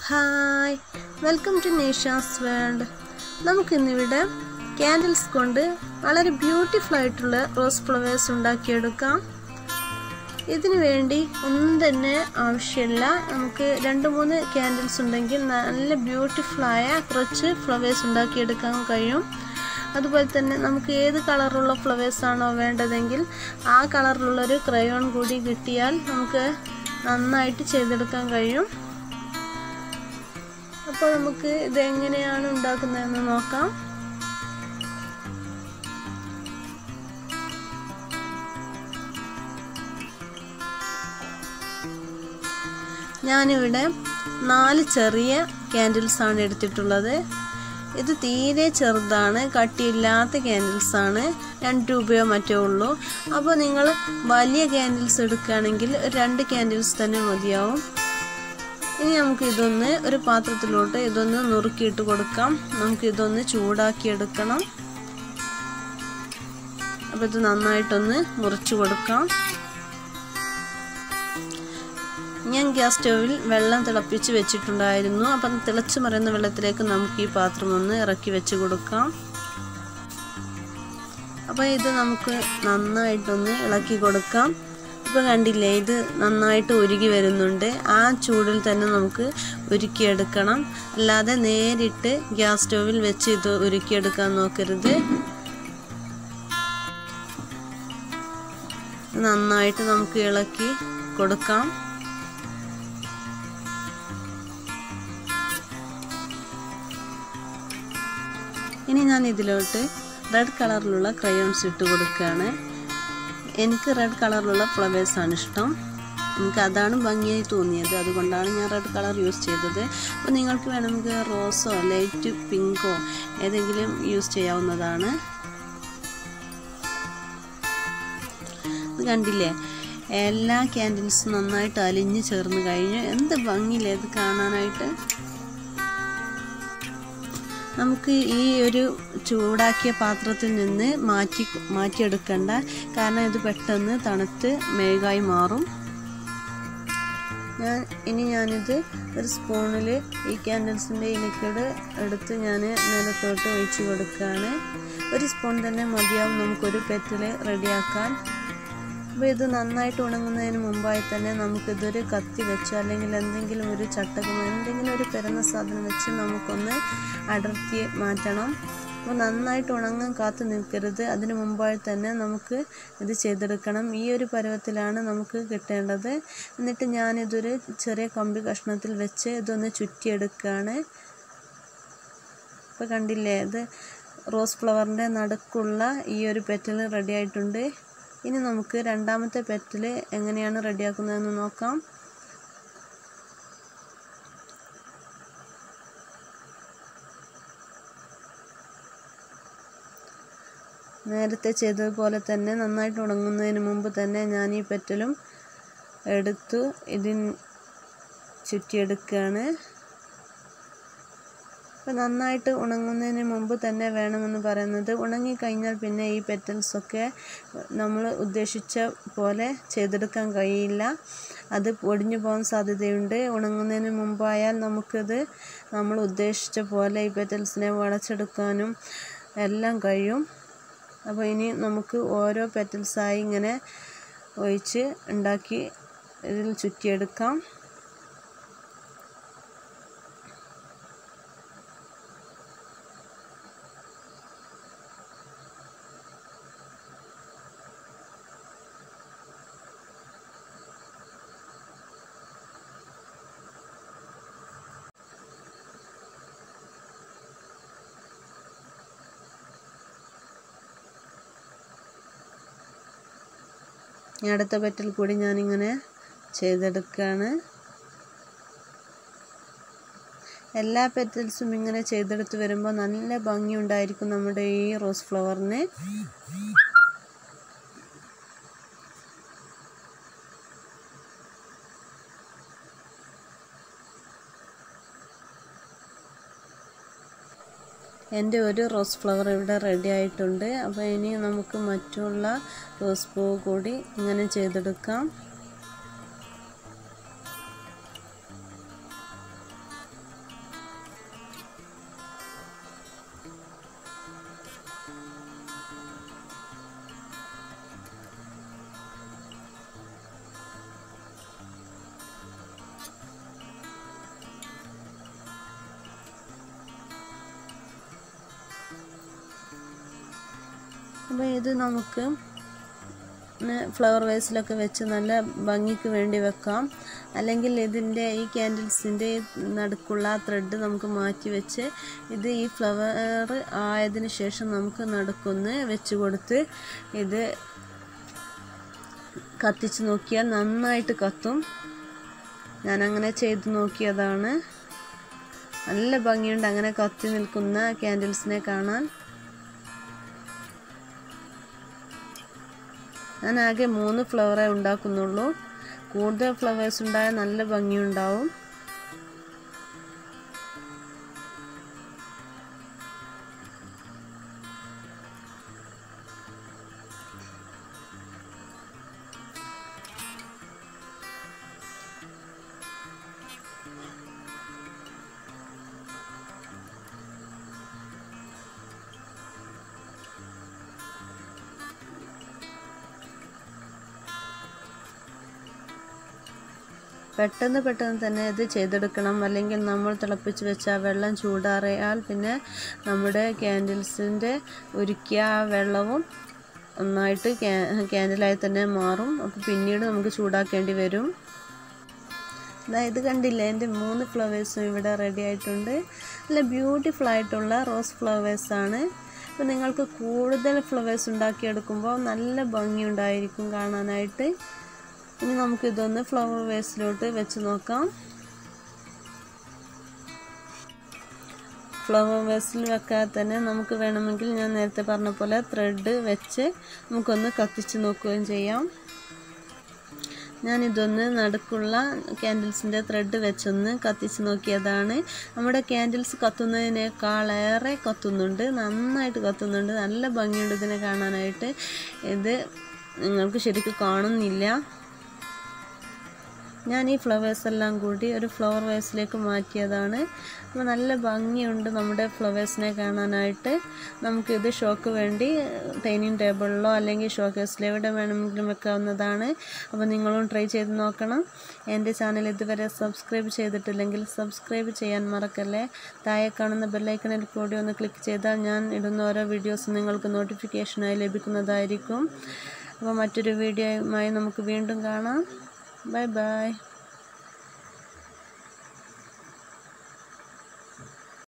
Hi welcome to Nesha's world നമുക്കിന്നിവിടെ candles കൊണ്ട് വളരെ ബ്യൂട്ടിഫുൾ ആയിട്ടുള്ള റോസ് ഫ്ലവേഴ്സ് ഉണ്ടാക്കിയെടുക്കാം ഇതിനു വേണ്ടി ഒന്നും തന്നെ ആവശ്യമില്ല നമുക്ക് രണ്ട് മൂന്ന് ക്യാൻഡിൽസ് ഉണ്ടെങ്കിൽ നല്ല ബ്യൂട്ടിഫുള്ളായ കുറച്ച് ഫ്ലവേഴ്സ് ഉണ്ടാക്കിയെടുക്കാൻ കഴിയും അതുപോലെ തന്നെ നമുക്ക് ഏത് കളറുള്ള ഫ്ലവേഴ്സ് ആണോ വേണ്ടതെങ്കിൽ ആ കളറിലുള്ളൊരു ക്രയോൺ കൂടി കിട്ടിയാൽ നമുക്ക് നന്നായിട്ട് ചെയ്തെടുക്കാൻ കഴിയും അപ്പോൾ നമുക്ക് ഇത് എങ്ങനെയാണ് ഉണ്ടാക്കുന്നതെന്ന് നോക്കാം ഞാനിവിടെ നാല് ചെറിയ ക്യാൻഡിൽസ് ആണ് എടുത്തിട്ടുള്ളത് ഇത് തീരെ ചെറുതാണ് കട്ടിയില്ലാത്ത ക്യാൻഡിൽസ് ആണ് രണ്ട് രൂപയോ മറ്റോ ഉള്ളൂ അപ്പോൾ നിങ്ങൾ വലിയ ക്യാൻഡിൽസ് എടുക്കുകയാണെങ്കിൽ രണ്ട് ക്യാൻഡിൽസ് തന്നെ മതിയാവും ഇനി നമുക്ക് ഇതൊന്ന് ഒരു പാത്രത്തിലോട്ട് ഇതൊന്ന് നുറുക്കിയിട്ട് കൊടുക്കാം നമുക്ക് ഇതൊന്ന് ചൂടാക്കി എടുക്കണം അപ്പോൾ ഇത് നന്നായിട്ടൊന്ന് മുറിച്ചു കൊടുക്കാം ഞാൻ ഗ്യാസ് സ്റ്റൗവിൽ വെള്ളം തിളപ്പിച്ച് വെച്ചിട്ടുണ്ടായിരുന്നു അപ്പം തിളച്ച് മറിയുന്ന വെള്ളത്തിലേക്ക് നമുക്ക് ഈ പാത്രം ഒന്ന് ഇറക്കി വെച്ച് കൊടുക്കാം അപ്പോൾ ഇത് നമുക്ക് നന്നായിട്ടൊന്ന് ഇളക്കി കൊടുക്കാം ഇപ്പോൾ കണ്ടില്ലേ ഇത് നന്നായിട്ട് ഉരുകി വരുന്നുണ്ട് ആ ചൂടിൽ തന്നെ നമുക്ക് ഉരുക്കിയെടുക്കണം അല്ലാതെ നേരിട്ട് ഗ്യാസ് സ്റ്റൗവിൽ വെച്ച് ഇത് ഉരുക്കിയെടുക്കാൻ നോക്കരുത് നന്നായിട്ട് നമുക്ക് ഇളക്കി കൊടുക്കാം ഇനി ഞാൻ ഇതിലോട്ട് റെഡ് കളറിലുള്ള ക്രയോൺസ് ഇട്ട് കൊടുക്കുകയാണ് എനിക്ക് റെഡ് കളറിലുള്ള ഫ്ലവേഴ്സാണ് ഇഷ്ടം എനിക്ക് അതാണ് ഭംഗിയായി തോന്നിയത് അതുകൊണ്ടാണ് ഞാൻ റെഡ് കളർ യൂസ് ചെയ്തത് അപ്പോൾ നിങ്ങൾക്ക് വേണമെങ്കിൽ റോസോ ലൈറ്റ് പിങ്കോ ഏതെങ്കിലും യൂസ് ചെയ്യാവുന്നതാണ് ഇത് കണ്ടില്ലേ എല്ലാ ക്യാൻഡിൽസും നന്നായിട്ട് അലിഞ്ഞ് ചേർന്ന് കഴിഞ്ഞു എന്ത് ഭംഗിയില്ലേ ഇത് കാണാനായിട്ട് നമുക്ക് ഈ ഒരു ചൂടാക്കിയ പാത്രത്തിൽ നിന്ന് മാറ്റി മാറ്റിയെടുക്കണ്ട കാരണം ഇത് പെട്ടെന്ന് തണുത്ത് മെഴുകായി മാറും ഞാൻ ഇനി ഞാനിത് ഒരു സ്പൂണിൽ ഈ ക്യാൻഡിൽസിൻ്റെ ഈ ലിക്വിഡ് എടുത്ത് ഞാൻ നിലത്തോട്ട് ഒഴിച്ച് കൊടുക്കുകയാണ് ഒരു സ്പൂൺ തന്നെ മതിയാവും നമുക്കൊരു പെറ്റിൽ റെഡിയാക്കാൻ അപ്പോൾ ഇത് നന്നായിട്ട് ഉണങ്ങുന്നതിന് മുമ്പായി തന്നെ നമുക്കിതൊരു കത്തി വെച്ച് അല്ലെങ്കിൽ എന്തെങ്കിലും ഒരു ചട്ടകം എന്തെങ്കിലും ഒരു പെരുന്ന സാധനം വെച്ച് നമുക്കൊന്ന് അടർത്തി മാറ്റണം അപ്പോൾ നന്നായിട്ട് ഉണങ്ങാൻ കാത്തു നിൽക്കരുത് അതിന് മുമ്പായി തന്നെ നമുക്ക് ഇത് ചെയ്തെടുക്കണം ഈ ഒരു പരുവത്തിലാണ് നമുക്ക് കിട്ടേണ്ടത് എന്നിട്ട് ഞാനിതൊരു ചെറിയ കമ്പി കഷ്ണത്തിൽ വെച്ച് ഇതൊന്ന് ചുറ്റിയെടുക്കുകയാണ് ഇപ്പോൾ കണ്ടില്ലേ ഇത് റോസ് ഫ്ലവറിൻ്റെ നടുക്കുള്ള ഈ ഒരു പെറ്റൽ റെഡി ആയിട്ടുണ്ട് ഇനി നമുക്ക് രണ്ടാമത്തെ പെറ്റിൽ എങ്ങനെയാണ് റെഡിയാക്കുന്നതെന്ന് നോക്കാം നേരത്തെ ചെയ്തതുപോലെ തന്നെ നന്നായിട്ട് ഉണങ്ങുന്നതിന് മുമ്പ് തന്നെ ഞാൻ ഈ പെറ്റലും എടുത്തു ഇതിന് ചുറ്റിയെടുക്കുകയാണ് അപ്പോൾ നന്നായിട്ട് ഉണങ്ങുന്നതിന് മുമ്പ് തന്നെ വേണമെന്ന് പറയുന്നത് ഉണങ്ങിക്കഴിഞ്ഞാൽ പിന്നെ ഈ പെറ്റൽസൊക്കെ നമ്മൾ ഉദ്ദേശിച്ച പോലെ ചെയ്തെടുക്കാൻ കഴിയില്ല അത് പൊടിഞ്ഞു പോകാൻ സാധ്യതയുണ്ട് ഉണങ്ങുന്നതിന് മുമ്പായാൽ നമുക്കിത് നമ്മൾ ഉദ്ദേശിച്ച പോലെ ഈ പെറ്റൽസിനെ വളച്ചെടുക്കാനും എല്ലാം കഴിയും അപ്പോൾ ഇനി നമുക്ക് ഓരോ പെറ്റൽസായി ഇങ്ങനെ ഒഴിച്ച് ഉണ്ടാക്കി ഇതിൽ ചുറ്റിയെടുക്കാം അടുത്ത പെറ്റൽ കൂടി ഞാനിങ്ങനെ ചെയ്തെടുക്കുകയാണ് എല്ലാ പെറ്റൽസും ഇങ്ങനെ ചെയ്തെടുത്ത് വരുമ്പോൾ നല്ല ഭംഗി ഉണ്ടായിരിക്കും നമ്മുടെ ഈ റോസ് ഫ്ലവറിന് എൻ്റെ ഒരു റോസ് ഫ്ലവർ ഇവിടെ റെഡി ആയിട്ടുണ്ട് അപ്പോൾ ഇനി നമുക്ക് മറ്റുള്ള റോസ് പൂ കൂടി ഇങ്ങനെ ചെയ്തെടുക്കാം അപ്പോൾ ഇത് നമുക്ക് ഫ്ലവർ വേസിലൊക്കെ വെച്ച് നല്ല ഭംഗിക്ക് വേണ്ടി വെക്കാം അല്ലെങ്കിൽ ഇതിൻ്റെ ഈ ക്യാൻഡിൽസിൻ്റെ നടുക്കുള്ള ത്രെഡ് നമുക്ക് മാറ്റി വെച്ച് ഇത് ഈ ഫ്ലവർ ആയതിനു ശേഷം നമുക്ക് നടുക്കൊന്ന് വെച്ച് കൊടുത്ത് ഇത് കത്തിച്ച് നോക്കിയാൽ നന്നായിട്ട് കത്തും ഞാനങ്ങനെ ചെയ്ത് നോക്കിയതാണ് നല്ല ഭംഗിയുണ്ട് അങ്ങനെ കത്തി നിൽക്കുന്ന ക്യാൻഡിൽസിനെ കാണാൻ ഞാൻ ആകെ മൂന്ന് ഫ്ലവറേ ഉണ്ടാക്കുന്നുള്ളൂ കൂടുതൽ ഫ്ലവേഴ്സ് ഉണ്ടായാൽ നല്ല ഭംഗിയുണ്ടാവും പെട്ടെന്ന് പെട്ടെന്ന് തന്നെ ഇത് ചെയ്തെടുക്കണം അല്ലെങ്കിൽ നമ്മൾ തിളപ്പിച്ച് വെച്ച ആ വെള്ളം ചൂടാറിയാൽ പിന്നെ നമ്മുടെ ക്യാൻഡിൽസിൻ്റെ ഉരുക്കിയ ആ വെള്ളവും നന്നായിട്ട് ക്യാൻഡിലായി തന്നെ മാറും അപ്പോൾ പിന്നീട് നമുക്ക് ചൂടാക്കേണ്ടി വരും ഇത് കണ്ടില്ലേ എൻ്റെ മൂന്ന് ഫ്ലവേഴ്സും ഇവിടെ റെഡി ആയിട്ടുണ്ട് നല്ല ബ്യൂട്ടിഫുൾ ആയിട്ടുള്ള റോസ് ഫ്ലവേഴ്സാണ് അപ്പോൾ നിങ്ങൾക്ക് കൂടുതൽ ഫ്ലവേഴ്സ് ഉണ്ടാക്കിയെടുക്കുമ്പോൾ നല്ല ഭംഗിയുണ്ടായിരിക്കും കാണാനായിട്ട് ഇനി നമുക്കിതൊന്ന് ഫ്ലവർ വേസിലോട്ട് വെച്ച് നോക്കാം ഫ്ലവർ വേസിൽ വെക്കാതെ തന്നെ നമുക്ക് വേണമെങ്കിൽ ഞാൻ നേരത്തെ പറഞ്ഞ പോലെ ത്രെഡ് വെച്ച് നമുക്കൊന്ന് കത്തിച്ച് നോക്കുകയും ചെയ്യാം ഞാനിതൊന്ന് നടുക്കുള്ള ക്യാൻഡിൽസിൻ്റെ ത്രെഡ് വെച്ചൊന്ന് കത്തിച്ച് നോക്കിയതാണ് നമ്മുടെ ക്യാൻഡിൽസ് കത്തുന്നതിനേക്കാളേറെ കത്തുന്നുണ്ട് നന്നായിട്ട് കത്തുന്നുണ്ട് നല്ല ഭംഗിയുണ്ട് ഇതിനെ കാണാനായിട്ട് ഇത് നിങ്ങൾക്ക് ശരിക്കും കാണുന്നില്ല ഞാൻ ഈ ഫ്ലവേഴ്സ് എല്ലാം കൂടി ഒരു ഫ്ലവർ വേസിലേക്ക് മാറ്റിയതാണ് അപ്പോൾ നല്ല ഭംഗിയുണ്ട് നമ്മുടെ ഫ്ലവേഴ്സിനെ കാണാനായിട്ട് നമുക്കിത് ഷോക്ക് വേണ്ടി ഡൈനിങ് ടേബിളിലോ അല്ലെങ്കിൽ ഷോക്കേസിലോ എവിടെ വേണമെങ്കിലും വെക്കാവുന്നതാണ് അപ്പോൾ നിങ്ങളും ട്രൈ ചെയ്ത് നോക്കണം എൻ്റെ ചാനൽ ഇതുവരെ സബ്സ്ക്രൈബ് ചെയ്തിട്ടില്ലെങ്കിൽ സബ്സ്ക്രൈബ് ചെയ്യാൻ മറക്കല്ലേ താഴെ കാണുന്ന ബെല്ലൈക്കണിൽ കൂടി ഒന്ന് ക്ലിക്ക് ചെയ്താൽ ഞാൻ ഇടുന്ന ഓരോ വീഡിയോസും നിങ്ങൾക്ക് നോട്ടിഫിക്കേഷനായി ലഭിക്കുന്നതായിരിക്കും അപ്പോൾ മറ്റൊരു വീഡിയോയുമായി നമുക്ക് വീണ്ടും കാണാം Bye bye.